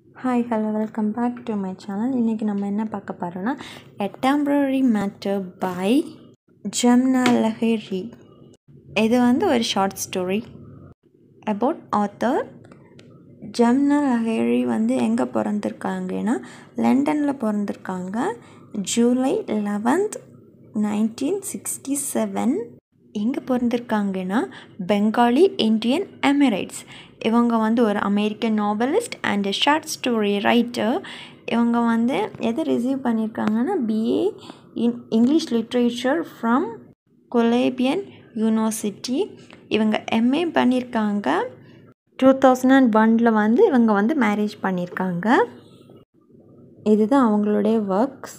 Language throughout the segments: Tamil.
hi hello welcome back to my channel இன்றைக்கி நம்ம என்ன பார்க்க போகிறோன்னா a temporary matter by Jhumpa Lahiri இது வந்து ஒரு short story about author Jhumpa Lahiri வந்து எங்கே பிறந்திருக்காங்கன்னா லண்டனில் பிறந்திருக்காங்க July eleventh nineteen sixty seven எங்கே பிறந்திருக்காங்கன்னா பெங்காலி இந்தியன் எமிரேட்ஸ் இவங்க வந்து ஒரு American novelist and short story writer இவங்க வந்து எதை ரிசீவ் பண்ணியிருக்காங்கன்னா BA in English literature from Columbian university இவங்க எம்ஏ பண்ணியிருக்காங்க டூ தௌசண்ட் அண்ட் ஒனில் வந்து இவங்க வந்து மேரேஜ் பண்ணியிருக்காங்க இதுதான் அவங்களுடைய ஒர்க்ஸ்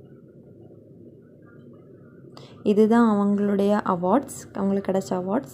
இதுதான் அவங்களுடைய அவார்ட்ஸ் அவங்களுக்கு கிடைச்ச அவார்ட்ஸ்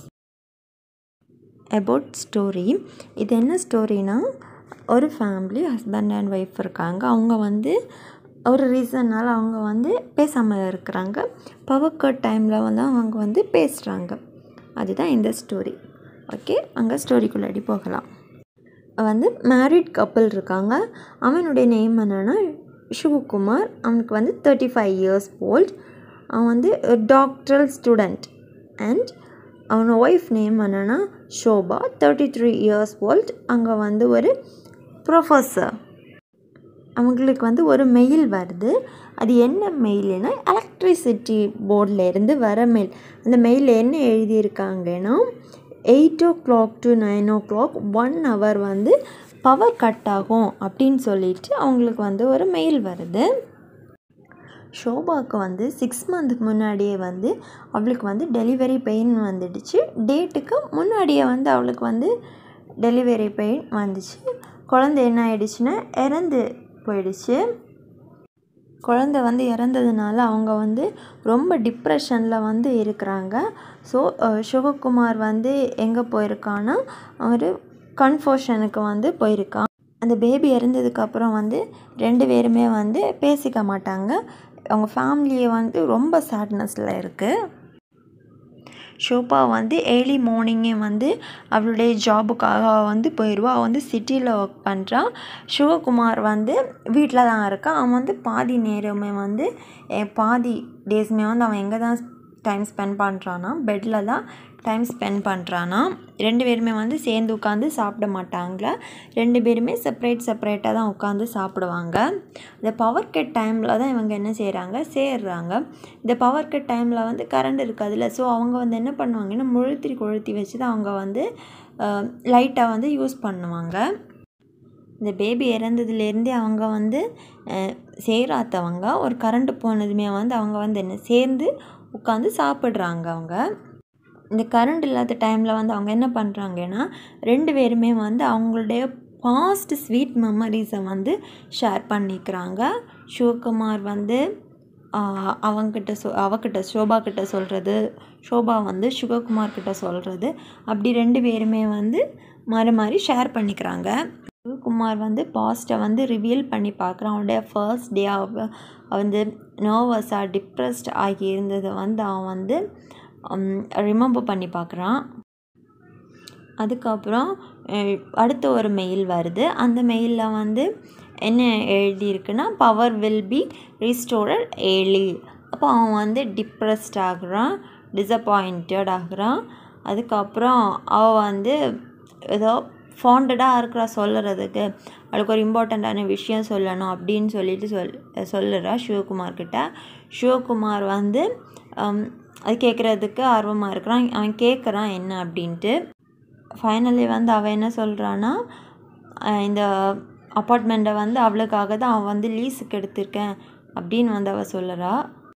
அபவுட் ஸ்டோரி இது என்ன ஸ்டோரினா ஒரு ஃபேமிலி ஹஸ்பண்ட் அண்ட் ஒய்ஃப் இருக்காங்க அவங்க வந்து ஒரு ரீசன்னால் அவங்க வந்து பேசாமல் இருக்கிறாங்க பவர் கட் டைமில் வந்து அவங்க வந்து பேசுகிறாங்க அதுதான் இந்த ஸ்டோரி ஓகே அங்கே ஸ்டோரிக்குள்ளாடி போகலாம் வந்து மேரிட் கப்பல் இருக்காங்க அவனுடைய நேம் என்னென்னா சிவகுமார் அவனுக்கு வந்து தேர்ட்டி ஃபைவ் இயர்ஸ் ஓல்ட் அவன் வந்து டாக்டரல் ஸ்டூடெண்ட் அண்ட் அவன் ஒய்ஃப் நேம் என்னென்னா Shoba thirty three years old அங்கே வந்து ஒரு ப்ரொஃபஸர் அவங்களுக்கு வந்து ஒரு மெயில் வருது அது என்ன மெயில்னா எலக்ட்ரிசிட்டி போர்டில் இருந்து வர மெயில் அந்த மெயிலில் என்ன எழுதியிருக்காங்கன்னா eight o'clock to nine o'clock one hour வந்து பவர் கட் ஆகும் அப்படின்னு சொல்லிட்டு அவங்களுக்கு வந்து ஒரு மெயில் வருது ஷோபாவுக்கு வந்து சிக்ஸ் மந்த்துக்கு முன்னாடியே வந்து அவளுக்கு வந்து டெலிவரி பெயின் வந்துடுச்சு டேட்டுக்கு முன்னாடியே வந்து அவளுக்கு வந்து டெலிவரி பெயின் வந்துச்சு குழந்தை என்ன ஆயிடுச்சுன்னா இறந்து போயிடுச்சு குழந்தை வந்து இறந்ததுனால அவங்க வந்து ரொம்ப டிப்ரெஷனில் வந்து இருக்கிறாங்க ஸோ சிவகுமார் வந்து எங்கே போயிருக்கான்னா அவர் கன்ஃபோஷனுக்கு வந்து போயிருக்கான் அந்த பேபி இறந்ததுக்கப்புறம் வந்து ரெண்டு பேருமே வந்து பேசிக்க மாட்டாங்க அவங்க ஃபேமிலியை வந்து ரொம்ப சேட்னஸில் இருக்குது ஷோபா வந்து ஏர்லி மார்னிங்கே வந்து அவளுடைய ஜாபுக்காக வந்து போயிடுவா அவள் வந்து சிட்டியில் ஒர்க் பண்ணுறான் சிவகுமார் வந்து வீட்டில் தான் இருக்கான் அவன் வந்து பாதி நேரமே வந்து பாதி டேஸ்மே வந்து அவன் எங்கே தான் டைம் ஸ்பெண்ட் பண்ணுறான்னா பெட்டில் தான் டைம் ஸ்பெண்ட் பண்ணுறான்னா ரெண்டு பேருமே வந்து சேர்ந்து உட்காந்து சாப்பிட மாட்டாங்களா ரெண்டு பேருமே செப்பரேட் செப்பரேட்டாக தான் உட்காந்து சாப்பிடுவாங்க இந்த பவர் கட் டைமில் தான் இவங்க என்ன செய்கிறாங்க சேர்றாங்க இந்த பவர் கட் டைமில் வந்து கரண்ட் இருக்காதுல்ல ஸோ அவங்க வந்து என்ன பண்ணுவாங்கன்னா முழுத்தி கொளுத்தி வச்சு தான் அவங்க வந்து லைட்டாக வந்து யூஸ் பண்ணுவாங்க இந்த பேபி இறந்ததுலேருந்தே அவங்க வந்து சேராத்தவங்க ஒரு கரண்ட் போனதுமே வந்து அவங்க வந்து என்ன சேர்ந்து உட்காந்து சாப்பிட்றாங்க அவங்க இந்த கரண்ட் இல்லாத டைமில் வந்து அவங்க என்ன பண்ணுறாங்கன்னா ரெண்டு பேருமே வந்து அவங்களுடைய பாஸ்ட் ஸ்வீட் மெமரிஸை வந்து ஷேர் பண்ணிக்கிறாங்க சிவகுமார் வந்து அவங்கிட்ட சொ அவகிட்ட ஷோபா கிட்ட சொல்கிறது ஷோபா வந்து சிவகுமார் கிட்ட சொல்கிறது அப்படி ரெண்டு பேருமே வந்து மாறி மாறி ஷேர் பண்ணிக்கிறாங்க சிவகுமார் வந்து பாஸ்ட்டை வந்து ரிவீல் பண்ணி பார்க்குறான் அவனுடைய ஃபர்ஸ்ட் டே அவ வந்து நர்வஸாக டிப்ரெஸ்ட் ஆகி இருந்ததை வந்து அவன் வந்து ரிமெம்பர் பண்ணி பார்க்குறான் அதுக்கப்புறம் அடுத்த ஒரு மெயில் வருது அந்த மெயிலில் வந்து என்ன எழுதியிருக்குன்னா power will be restored early அப்போ அவன் வந்து டிப்ரெஸ்ட் ஆகுறான் டிசப்பாயிண்டட் ஆகுறான் அதுக்கப்புறம் அவள் வந்து ஏதோ ஃபாண்டடாக இருக்கிறா சொல்லுறதுக்கு அவளுக்கு ஒரு இம்பார்ட்டண்ட்டான விஷயம் சொல்லணும் அப்படின்னு சொல்லிட்டு சொல் சொல்லுறா சிவகுமார்கிட்ட சிவகுமார் வந்து அது கேட்குறதுக்கு ஆர்வமாக இருக்கிறான் அவன் கேட்குறான் என்ன அப்படின்ட்டு ஃபைனலி வந்து அவன் என்ன சொல்கிறான்னா இந்த அப்பார்ட்மெண்ட்டை வந்து அவளுக்காக தான் அவன் வந்து லீஸுக்கு எடுத்திருக்கேன் அப்படின்னு வந்து அவள் சொல்லுறா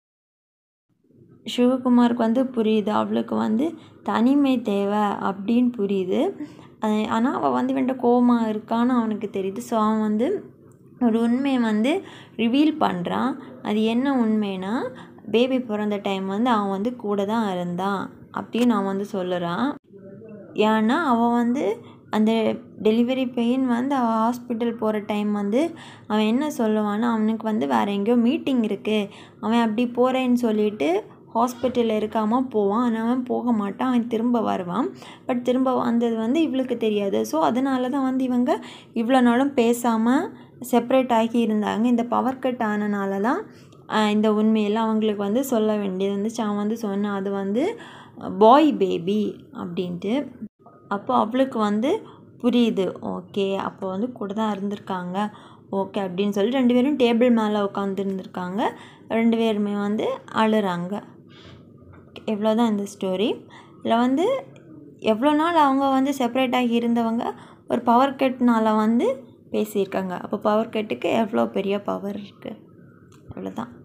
சிவகுமாருக்கு வந்து புரியுது அவளுக்கு வந்து தனிமை தேவை அப்படின்னு புரியுது ஆனால் அவள் வந்து வேண்ட கோமாக இருக்கான்னு அவனுக்கு தெரியுது ஸோ அவன் வந்து ஒரு உண்மையை வந்து ரிவீல் பண்ணுறான் அது என்ன உண்மைனா பேபி பிறந்த டைம் வந்து அவன் வந்து கூட தான் இருந்தான் அப்படின்னு அவன் வந்து சொல்லுறான் ஏன்னா அவன் வந்து அந்த டெலிவரி பெயின் வந்து அவள் ஹாஸ்பிட்டல் போகிற டைம் வந்து அவன் என்ன சொல்லுவான்னா அவனுக்கு வந்து வேறு எங்கேயோ மீட்டிங் இருக்குது அவன் அப்படி போகிறேன்னு சொல்லிட்டு ஹாஸ்பிட்டலில் இருக்காமல் போவான் ஆனால் அவன் போக மாட்டான் அவன் திரும்ப வருவான் பட் திரும்ப வந்தது வந்து இவளுக்கு தெரியாது ஸோ அதனால தான் வந்து இவங்க இவ்வளோ நாளும் பேசாமல் செப்பரேட் ஆகி இருந்தாங்க இந்த பவர் கட் ஆனனால தான் ஆஹ், இந்த உண்மையெல்லாம் அவங்களுக்கு வந்து சொல்ல வேண்டியது வந்துச்சு அவன் வந்து சொன்னான் அது வந்து பாய் பேபி அப்படின்ட்டு அப்போ அவளுக்கு வந்து புரியுது ஓகே அப்போ வந்து கூட தான் இருந்திருக்காங்க ஓகே அப்படின்னு சொல்லி ரெண்டு பேரும் டேபிள் மேலே உட்காந்துருந்துருக்காங்க ரெண்டு பேருமே வந்து அழுறாங்க எவ்வளோ தான் இந்த ஸ்டோரி இதில் வந்து எவ்வளோ நாள் அவங்க வந்து செப்பரேட் ஆகி இருந்தவங்க ஒரு பவர் கட்னால வந்து பேசியிருக்காங்க அப்போ பவர் கட்டுக்கு எவ்வளோ பெரிய பவர் இருக்குது அவ்வளோதான்